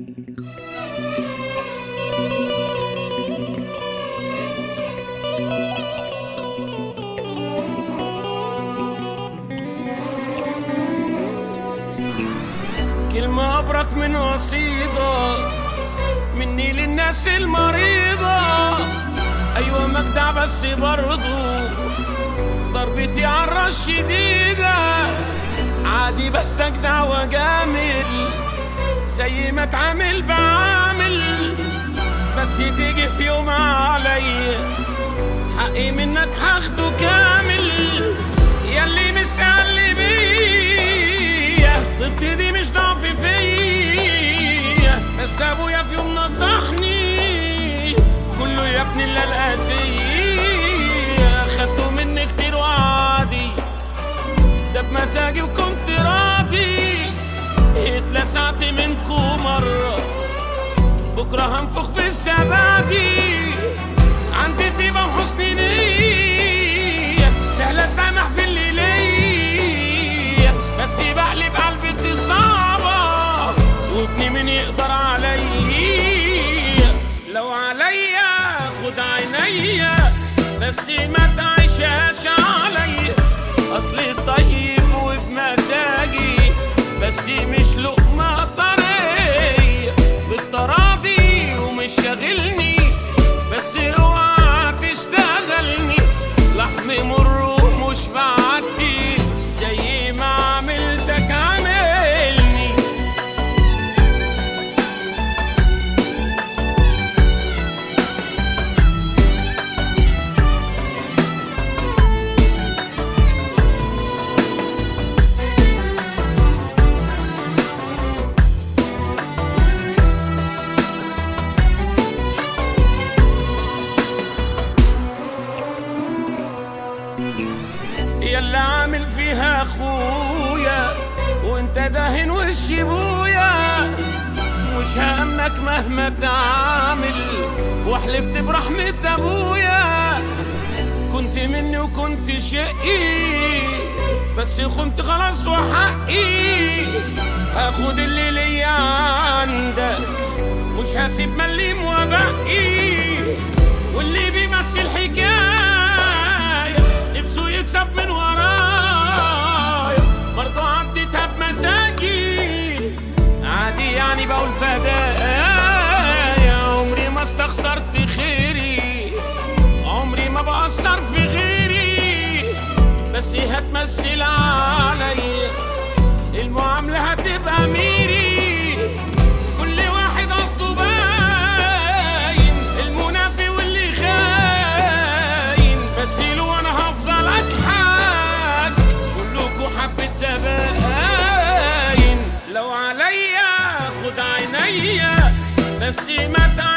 كلمة أبرك من وصيدة مني للناس المريضة أيوة مجدع بس برضو ضربتي عالراس شديدة عادي بستجدع وجامل زي ما اتعامل بعامل بس تيجي في يوم عليا حقي منك هاخده كامل ياللي مستقل بيا طبت دي مش ضعف فيا بس ابويا في يوم نصحني كله يا ابني الا القاسية خدته مني كتير وعادي ده بمزاجي وكنت راضي اتلسعت منكو مرة بكرة هنفخ في الزبادي عندي طيبة وحسن نية سهلة سامح في اللي ليا بس بقلب قلبتي صعبة وابني من يقدر عليا لو عليا خد عينيا بس ما تعيشهاش عليا اصلي طيب وبمزاجي بس مش لقمة طرية بالتراضي ومش شاغلني بس اوعى تشتغلني لحم مر ومش بعدي زي ما عملتك عاملني يلا عامل فيها اخويا وانت داهن وش ابويا مش هامنك مهما تعامل وحلفت برحمة ابويا كنت مني وكنت شقي بس خنت خلاص وحقي هاخد اللي ليا عندك مش هسيب مليم وبقي واللي بيمثل حكاية نفسه يكسب من ورايا برضه عديتها بمزاجي عادي يعني بقول فدايا عمري ما استخسرت خيري عمري ما بأثر في غيري بس هتمثل عليا المعاملة هتبقى ميري كل واحد قصده باين المنافي واللي خاين بس له انا هفضل اضحك كلكوا حبة زباين لو عليا خد عينيا بس ما تعمل